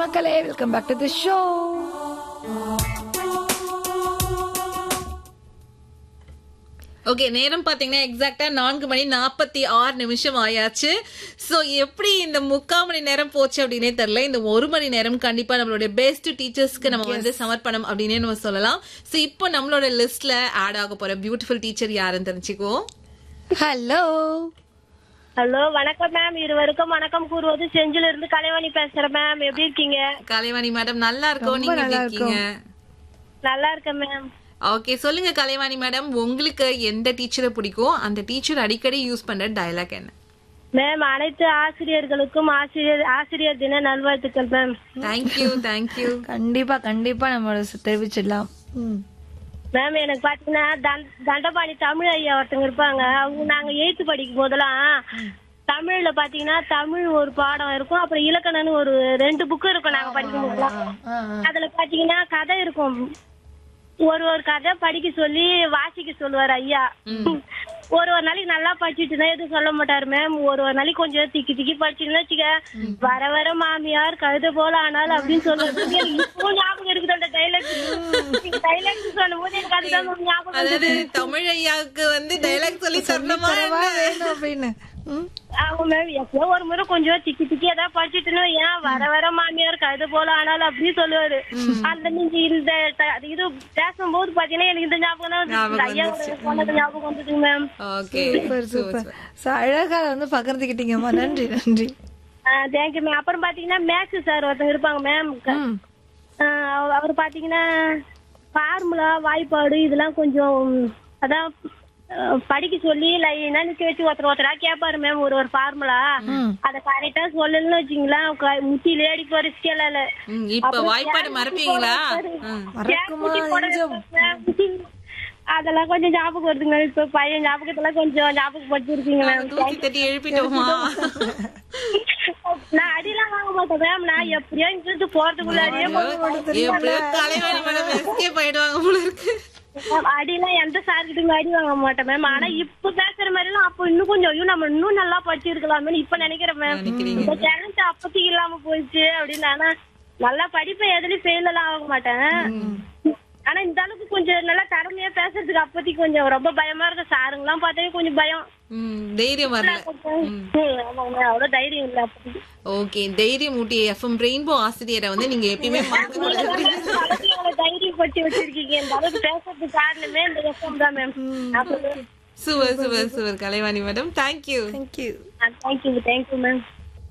மக்களே welcome back to the show okay நேரம் பாத்தீங்கன்னா எக்ஸாக்டா நான்கு மணி நாற்பத்தி ஆறு நிமிஷம் ஆயாச்சு சோ எப்படி இந்த முக்கால் மணி நேரம் போச்சு அப்படின்னே தெரியல இந்த ஒரு மணி நேரம் கண்டிப்பா நம்மளுடைய பெஸ்ட் டீச்சர்ஸ்க்கு நம்ம வந்து சமர்ப்பணம் அப்படின்னே நம்ம சொல்லலாம் சோ இப்போ நம்மளோட லிஸ்ட்ல ஆட் ஆக போற பியூட்டிஃபுல் டீச்சர் யாருன்னு தெரிஞ்சுக்குவோம் ஹலோ ஹலோ வணக்கம் மேம் இருவருக்கும் வணக்கம் கூறுவது செஞ்சில இருந்து கலைவாணி பேசுறேன் மேம் எப்படி இருக்கீங்க கலைவாணி மேடம் நல்லா இருக்கோம் ரொம்ப நீங்க எப்படி நல்லா இருக்கீங்க நல்லா இருக்கேன் மேம் ஓகே சொல்லுங்க கலைவாணி மேடம் உங்களுக்கு எந்த டீச்சரை பிடிக்கும் அந்த டீச்சர் அடிக்கடி யூஸ் பண்ற டயலாக் என்ன மேம் அனைத்து ஆசிரியர்களுக்கும் ஆசிரியர் ஆசிரியர் தின நல்வாழ்த்துக்கள் மேம் தேங்க்யூ தேங்க்யூ கண்டிப்பா கண்டிப்பா நம்ம தெரிவிச்சிடலாம் ம். மேம் எனக்கு பாத்தீங்கன்னா தண்- தண்டபாணி தமிழ் ஐயா ஒருத்தங்க இருப்பாங்க அவங்க நாங்க எயித்து படிக்கும் போதெல்லாம் தமிழ்ல பாத்தீங்கன்னா தமிழ் ஒரு பாடம் இருக்கும் அப்புறம் இலக்கணம்னு ஒரு ரெண்டு புக்கு இருக்கும் நாங்க படிக்கும் போதெல்லாம் ஆ, ஆ. அதுல பாத்தீங்கன்னா கதை இருக்கும் ஒரு ஒரு கதை படிக்க சொல்லி வாசிக்க சொல்லுவார் ஐயா ஒரு ஒரு நாளைக்கு நல்லா படிச்சுட்டுனா எதுவும் சொல்ல மாட்டாரு மேம் ஒரு ஒரு நாளைக்கு கொஞ்சம் திக்கி திக்கி படிச்சுன்னு வச்சுக்க வர வர மாமியார் கழுத போல ஆனாலும் அப்படின்னு சொல்லுறது எனக்கு இப்போ ஞாபகம் இருக்குது அந்த டைலாக் டைலாக் சொல்லும் போது எனக்கு அதுதான் ma'am ஞாபகம் அதாவது தமிழ் ஐயாவுக்கு வந்து டைலாக் சொல்லி தரணுமா தரவா என்ன? வேணும் அப்படின்னு ம். ஆமா மேம் எப்போ ஒரு முறை கொஞ்சம் திக்கி திக்கி ஏதாவது படிச்சுட்டுனா ஏன் வர வர மாமியார் கழுத போல ஆனாலும் அப்படின்னு சொல்லுவாரு அந்த நீங்க இந்த ட- இது பேசும்போது பாத்தீங்கன்னா எனக்கு இந்த ஞாபகம் தான் ஞாபகம் வந்து ஐயா வந்துருச்சு. சொன்னது ஞாபகம் வந்ததுங்க ma'am okay super super So, அழகா வந்து பகிர்ந்துக்கிட்டீங்கம்மா நன்றி நன்றி தேங்க்யூ மேம் அப்புறம் பாத்தீங்கன்னா மேக்ஸ் சார் ஒருத்தங்க இருப்பாங்க மேம் ம். அவர் பாத்தீங்கன்னா ஃபார்முலா வாய்ப்பாடு இதெல்லாம் கொஞ்சம் அதான் அஹ், படிக்க சொல்லி லைனா நிக்க வச்சு ஒருத்தர் ஒருத்தரா கேட்பாரு மேம் ஒரு ஒரு ஃபார்முலா அத கரெக்டா சொல்லணும்னு வச்சுங்களேன் க- முட்டியில ஏடி போற ஸ்கேல ம், இப்ப வாய்ப்பாடு மறப்பீங்களா ம். மறக்குமா நெஞ்சம்? அதெல்லாம் கொஞ்சம் ஞாபகம் வருதுங்க இப்ப பையன் ஞாபகத்தெல்லாம் கொஞ்சம் ஞாபகப்படுத்திருக்கீங்க மேம் தூக்கி தட்டி எழுப்பிட்டோமா நான் அடிலாம் வாங்க மாட்டேன் மேம் நான் எப்படியோ இங்கிருந்து போறதுக்குள்ளாரியே எப்படியோ கலைவாணி மேடம் எஸ்கேப் ஆயிடுவாங்க போல இருக்கு அடிலாம் எந்த சார்கிட்டும் அடி வாங்க மாட்டேன் மேம் ஆனா இப்ப பேசுற மாதிரி எல்லாம் அப்ப இன்னும் கொஞ்சம் ஐயோ நம்ம இன்னும் நல்லா படிச்சிருக்கலாமே இப்ப நினைக்கிறேன் மேம் நினைக்கிறீங்க. இந்த டேலண்ட் அப்பத்திக்கு இல்லாம போயிடுச்சு அப்படின்னு ஆனா நல்லா படிப்பேன் எதுலயும் ஃபெயில் எல்லாம் ஆக மாட்டேன் ஆனா இந்த அளவுக்கு கொஞ்சம் நல்லா திறமையா பேசுறதுக்கு அப்பத்திக்கு கொஞ்சம் ரொம்ப பயமா இருக்கு சாருங்கெல்லாம் பார்த்தே கொஞ்சம் பயம் ம், தைரியம் வரல ம், ஆமாங்க அவ்வளவு தைரியம் இல்ல அப்பத்திக்கு ஓகே தைரியம் ஊட்டி எஃப்எம் ரெயின்போ ஆசிரியரை வந்து நீங்க எப்பயுமே மறக்க கூடாது அவ்வளவு தைரியப்படுத்தி வச்சிருக்கீங்க இந்த அளவுக்கு பேசுறதுக்கு காரணமே இந்த எஃப்எம் தான் ma'am sure sure sure Kalaivani madam thank you Thank you. Thank you thank you ma'am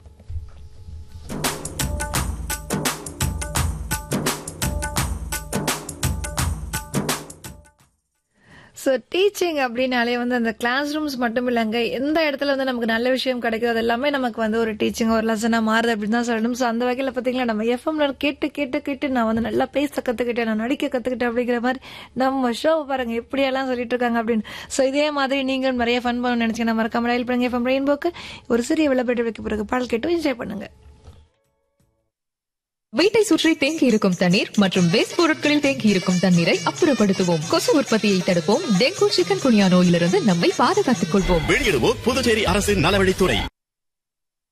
so teaching அப்படின்னாலே வந்து அந்த கிளாஸ் ரூம்ஸ் மட்டும் இல்லைங்க எந்த இடத்துல வந்து நமக்கு நல்ல விஷயம் கிடைக்குது அது எல்லாமே நமக்கு வந்து ஒரு டீச்சிங் ஒரு லெசனாக மாறுது அப்படின்னு தான் சொல்லணும் ஸோ அந்த வகையில் பார்த்தீங்களா நம்ம எஃப்எம்ல கேட்டு கேட்டு கேட்டு நான் வந்து நல்லா பேச கற்றுக்கிட்டேன் நான் நடிக்க கற்றுக்கிட்டேன் அப்படிங்கிற மாதிரி நம்ம ஷோ பாருங்க எப்படியெல்லாம் சொல்லிட்டு இருக்காங்க அப்படின்னு ஸோ இதே மாதிரி நீங்கள் நிறைய ஃபன் பண்ண நினைச்சீங்கன்னா மறக்காம டயல் பண்ணுங்க எஃப்எம் ரெயின்போக்கு ஒரு சிறிய விளம்பர வைக்க பிறகு பாடல் கேட்டு என்ஜாய் பண்ணுங்க வீட்டை சுற்றி தேங்கி இருக்கும் தண்ணீர் மற்றும் வேஸ்ட் பொருட்களில் தேங்கி இருக்கும் தண்ணீரை அப்புறப்படுத்துவோம் கொசு உற்பத்தியை தடுப்போம் டெங்கு சிக்கன் குனியா நோயிலிருந்து நம்மை பாதுகாத்துக் கொள்வோம் வெளியிடுவோர் புதுச்சேரி அரசின் நலவழித்துறை